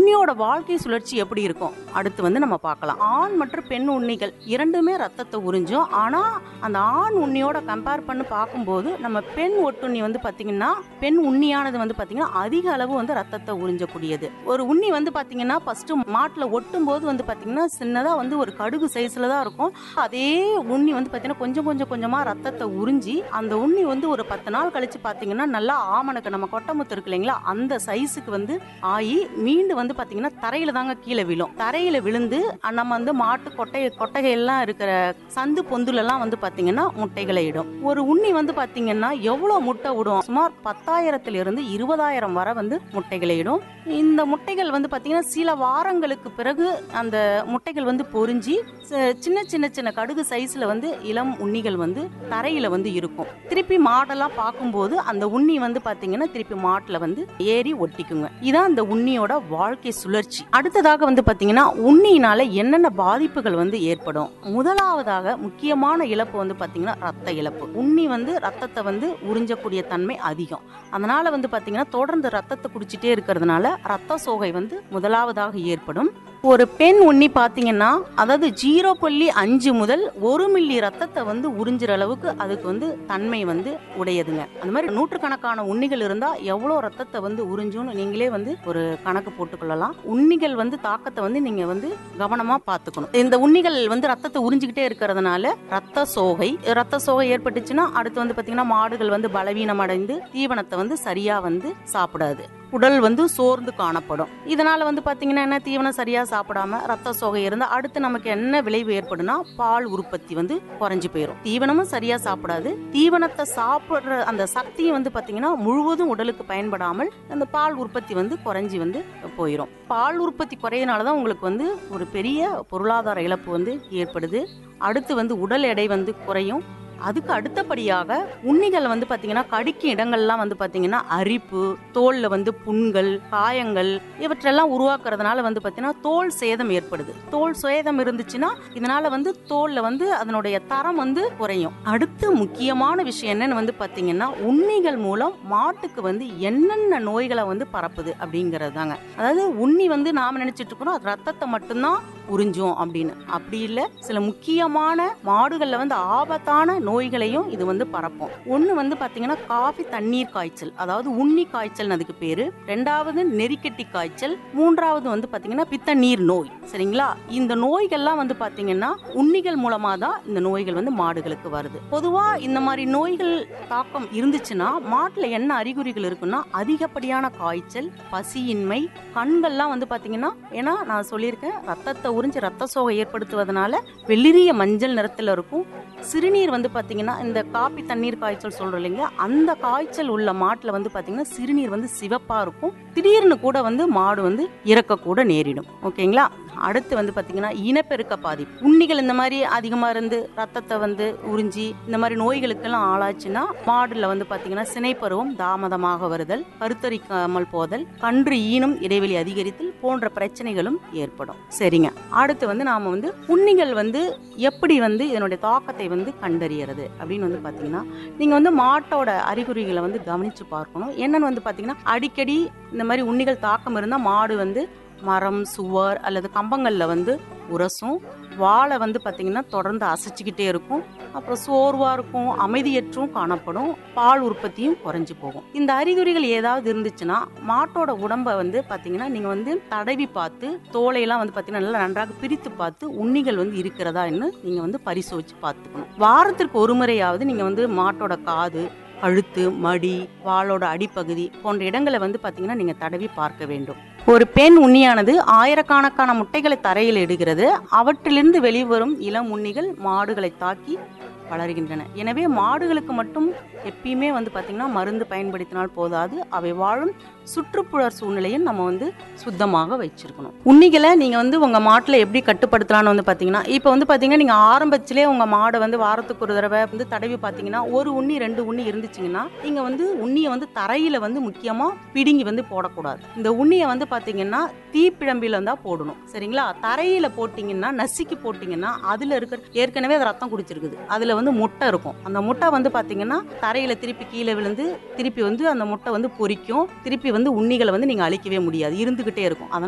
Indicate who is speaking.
Speaker 1: உண்ணியோட வாழ்க்கை சுழற்சி எப்படி இருக்கும் அடுத்து வந்து நம்ம பார்க்கலாம் ஆண் மற்றும் பெண் உண்ணிகள் இரண்டுமே ரத்தத்தை உறிஞ்சும் ஆனா அந்த ஆண் உண்ணியோட கம்பேர் பண்ணி பார்க்கும்போது நம்ம பெண் ஒட்டுண்ணி வந்து பாத்தீங்கன்னா பெண் உண்ணியானது வந்து பாத்தீங்கன்னா அதிக அளவு வந்து ரத்தத்தை உறிஞ்சக்கூடியது ஒரு உண்ணி வந்து பாத்தீங்கன்னா ஃபர்ஸ்ட் மாட்டுல ஒட்டும் போது வந்து பாத்தீங்கன்னா சின்னதா வந்து ஒரு கடுகு சைஸ்ல தான் இருக்கும் அதே உண்ணி வந்து பாத்தீங்கன்னா கொஞ்சம் கொஞ்சம் கொஞ்சமா ரத்தத்தை உறிஞ்சி அந்த உண்ணி வந்து ஒரு பத்து நாள் கழிச்சு பாத்தீங்கன்னா நல்லா ஆமணக்கு நம்ம கொட்டமுத்து இருக்கு இல்லைங்களா அந்த சைஸுக்கு வந்து ஆகி மீண்டும் வந்து பாத்தீங்கன்னா தரையில தாங்க கீழே விழும் தரையில விழுந்து அஹ் நம்ம வந்து மாட்டு கொட்டை கொட்டகை எல்லாம் இருக்கிற சந்து பொந்துல எல்லாம் வந்து பாத்தீங்கன்னா முட்டைகளை இடும் ஒரு உண்ணி வந்து பாத்தீங்கன்னா எவ்வளவு முட்டை விடும் சுமார் பத்தாயிரத்துல இருந்து இருபதாயிரம் வரை வந்து முட்டைகளை இடும் இந்த முட்டைகள் வந்து பாத்தீங்கன்னா சில வாரங்களுக்கு பிறகு அந்த முட்டைகள் வந்து பொரிஞ்சு ச- சின்ன சின்ன சின்ன கடுகு சைஸ்ல வந்து இளம் உண்ணிகள் வந்து தரையில வந்து இருக்கும் திருப்பி மாடெல்லாம் பார்க்கும்போது அந்த உண்ணி வந்து பாத்தீங்கன்னா திருப்பி மாட்டுல வந்து ஏறி ஒட்டிக்குங்க இதான் அந்த உண்ணியோட வாழ்க்கை சுழற்சி அடுத்ததாக வந்து பாத்தீங்கன்னா உண்ணியினால என்னென்ன பாதிப்புகள் வந்து ஏற்படும் முதலாவதாக முக்கியமான இழப்பு வந்து பாத்தீங்கன்னா ரத்த இழப்பு உண்ணி வந்து ரத்தத்தை வந்து உறிஞ்சக்கூடிய தன்மை அதிகம் அதனால வந்து பாத்தீங்கன்னா தொடர்ந்து ரத்தத்தை குடிச்சிட்டே இருக்கிறதுனால ரத்த சோகை வந்து முதலாவதாக ஏற்படும் ஒரு பெண் உண்ணி பாத்தீங்கன்னா அதாவது ஜீரோ புள்ளி அஞ்சு முதல் ஒரு மில்லி ரத்தத்தை வந்து உறிஞ்சுற அளவுக்கு அதுக்கு வந்து தன்மை வந்து உடையதுங்க அந்த மாதிரி நூற்றுக்கணக்கான உண்ணிகள் இருந்தா எவ்வளவு ரத்தத்தை வந்து உறிஞ்சும்னு நீங்களே வந்து ஒரு கணக்கு போட்டுக்கொள்ளலாம் உண்ணிகள் வந்து தாக்கத்தை வந்து நீங்க வந்து கவனமா பாத்துக்கணும் இந்த உண்ணிகள் வந்து ரத்தத்தை உறிஞ்சிக்கிட்டே இருக்கிறதுனால ரத்த சோகை ரத்த சோகை ஏற்பட்டுச்சுன்னா அடுத்து வந்து பாத்தீங்கன்னா மாடுகள் வந்து பலவீனம் அடைந்து தீவனத்தை வந்து சரியா வந்து சாப்பிடாது உடல் வந்து சோர்ந்து காணப்படும் இதனால வந்து பாத்தீங்கன்னா என்ன தீவனம் சரியா சாப்பிடாம ரத்த சோகை இருந்தா அடுத்து நமக்கு என்ன விளைவு ஏற்படும்னா பால் உற்பத்தி வந்து குறைஞ்சு போயிடும் தீவனமும் சரியா சாப்பிடாது தீவனத்தை சாப்பிடுற அந்த சக்தியும் வந்து பாத்தீங்கன்னா முழுவதும் உடலுக்கு பயன்படாமல் அந்த பால் உற்பத்தி வந்து குறைஞ்சி வந்து போயிடும் பால் உற்பத்தி குறையனால தான் உங்களுக்கு வந்து ஒரு பெரிய பொருளாதார இழப்பு வந்து ஏற்படுது அடுத்து வந்து உடல் எடை வந்து குறையும் அதுக்கு அடுத்தபடியாக உண்ணிகள் வந்து பாத்தீங்கன்னா கடிக்கும் இடங்கள்லாம் வந்து பாத்தீங்கன்னா அரிப்பு தோல்ல வந்து புண்கள் காயங்கள் இவற்றெல்லாம் உருவாக்குறதுனால வந்து பாத்தீங்கன்னா தோல் சேதம் ஏற்படுது தோல் சேதம் இருந்துச்சுன்னா இதனால வந்து தோல்ல வந்து அதனுடைய தரம் வந்து குறையும் அடுத்து முக்கியமான விஷயம் என்னன்னு வந்து பாத்தீங்கன்னா உண்ணிகள் மூலம் மாட்டுக்கு வந்து என்னென்ன நோய்களை வந்து பரப்புது அப்படிங்கிறது தாங்க அதாவது உண்ணி வந்து நாம நினைச்சிட்டு இருக்கிறோம் அது ரத்தத்தை மட்டும்தான் உறிஞ்சும் அப்படின்னு அப்படி இல்ல சில முக்கியமான மாடுகள்ல வந்து ஆபத்தான நோய்களையும் இது வந்து பரப்பும் ஒண்ணு வந்து பாத்தீங்கன்னா காஃபி தண்ணீர் காய்ச்சல் அதாவது உண்ணி காய்ச்சல் அதுக்கு பேரு ரெண்டாவது நெறிக்கட்டி காய்ச்சல் மூன்றாவது வந்து பாத்தீங்கன்னா பித்த நீர் நோய் சரிங்களா இந்த நோய்கள்லாம் வந்து பாத்தீங்கன்னா உண்ணிகள் மூலமா தான் இந்த நோய்கள் வந்து மாடுகளுக்கு வருது பொதுவா இந்த மாதிரி நோய்கள் தாக்கம் இருந்துச்சுன்னா மாட்டுல என்ன அறிகுறிகள் இருக்குன்னா அதிகப்படியான காய்ச்சல் பசியின்மை கண்கள்லாம் வந்து பாத்தீங்கன்னா ஏன்னா நான் சொல்லியிருக்கேன் ரத்தத்தை உறிஞ்சு ரத்த சோகை ஏற்படுத்துவதனால வெளிரிய மஞ்சள் நிறத்துல இருக்கும் சிறுநீர் வந்து பாத்தீங்கன்னா இந்த காப்பி தண்ணீர் காய்ச்சல் சொல்றோம் இல்லைங்க அந்த காய்ச்சல் உள்ள மாட்டுல வந்து பாத்தீங்கன்னா சிறுநீர் வந்து சிவப்பா இருக்கும் திடீர்னு கூட வந்து மாடு வந்து இறக்க கூட நேரிடும் ஓகேங்களா அடுத்து வந்து பாத்தீங்கன்னா இனப்பெருக்க பாதிப்பு உண்ணிகள் இந்த மாதிரி அதிகமா இருந்து ரத்தத்தை வந்து உறிஞ்சி இந்த மாதிரி நோய்களுக்கெல்லாம் ஆளாச்சுன்னா மாடுல வந்து பாத்தீங்கன்னா சினைப்பருவம் தாமதமாக வருதல் கருத்தரிக்காமல் போதல் கன்று ஈனும் இடைவெளி அதிகரித்தல் போன்ற பிரச்சனைகளும் ஏற்படும் சரிங்க அடுத்து வந்து நாம வந்து உண்ணிகள் வந்து எப்படி வந்து இதனுடைய தாக்கத்தை வந்து கண்டறியறது அப்படின்னு வந்து பாத்தீங்கன்னா நீங்க வந்து மாட்டோட அறிகுறிகளை வந்து கவனிச்சு பார்க்கணும் என்னன்னு வந்து பாத்தீங்கன்னா அடிக்கடி இந்த மாதிரி உண்ணிகள் தாக்கம் இருந்தா மாடு வந்து மரம் சுவர் அல்லது கம்பங்கள்ல வந்து உரசும் வாழை வந்து பாத்தீங்கன்னா தொடர்ந்து அசைச்சுக்கிட்டே இருக்கும் அப்புறம் சோர்வா இருக்கும் அமைதியற்றும் காணப்படும் பால் உற்பத்தியும் குறைஞ்சு போகும் இந்த அறிகுறிகள் ஏதாவது இருந்துச்சுன்னா மாட்டோட உடம்ப வந்து பாத்தீங்கன்னா நீங்க வந்து தடவி பார்த்து தோலையெல்லாம் வந்து பாத்தீங்கன்னா நல்லா நன்றாக பிரித்து பார்த்து உண்ணிகள் வந்து இருக்கிறதான்னு நீங்க வந்து பரிசோதிச்சு பார்த்துக்கணும் வாரத்திற்கு ஒரு முறையாவது நீங்க வந்து மாட்டோட காது கழுத்து மடி வாளோட அடிப்பகுதி போன்ற இடங்களை வந்து பாத்தீங்கன்னா நீங்க தடவி பார்க்க வேண்டும் ஒரு பெண் உண்ணியானது ஆயிரக்கணக்கான முட்டைகளை தரையில் இடுகிறது அவற்றிலிருந்து வெளிவரும் இளம் உண்ணிகள் மாடுகளை தாக்கி வளர்கின்றன எனவே மாடுகளுக்கு மட்டும் எப்பயுமே வந்து பாத்தீங்கன்னா மருந்து பயன்படுத்தினால் போதாது அவை வாழும் சுற்றுப்புற சூழ்நிலையும் நம்ம வந்து சுத்தமாக வச்சிருக்கணும் உண்ணிகளை நீங்க வந்து உங்க மாட்டுல எப்படி கட்டுப்படுத்தலாம்னு வந்து பாத்தீங்கன்னா இப்போ வந்து பாத்தீங்கன்னா நீங்க ஆரம்பத்திலே உங்க மாடை வந்து வாரத்துக்கு ஒரு தடவை வந்து தடவி பாத்தீங்கன்னா ஒரு உண்ணி ரெண்டு உண்ணி இருந்துச்சுங்கன்னா நீங்க வந்து உண்ணியை வந்து தரையில வந்து முக்கியமா பிடுங்கி வந்து போடக்கூடாது இந்த உண்ணியை வந்து பாத்தீங்கன்னா தீப்பிழம்பில இருந்தா போடணும் சரிங்களா தரையில போட்டீங்கன்னா நசுக்கி போட்டீங்கன்னா அதுல இருக்கிற ஏற்கனவே அது ரத்தம் குடிச்சிருக்குது அதுல வந்து முட்டை இருக்கும் அந்த முட்டை வந்து பாத்தீங்கன்னா தரையில திருப்பி கீழே விழுந்து திருப்பி வந்து அந்த முட்டை வந்து பொரிக்கும் திருப்பி வந்து உண்ணிகளை வந்து நீங்க அழிக்கவே முடியாது இருந்துகிட்டே இருக்கும் அதனால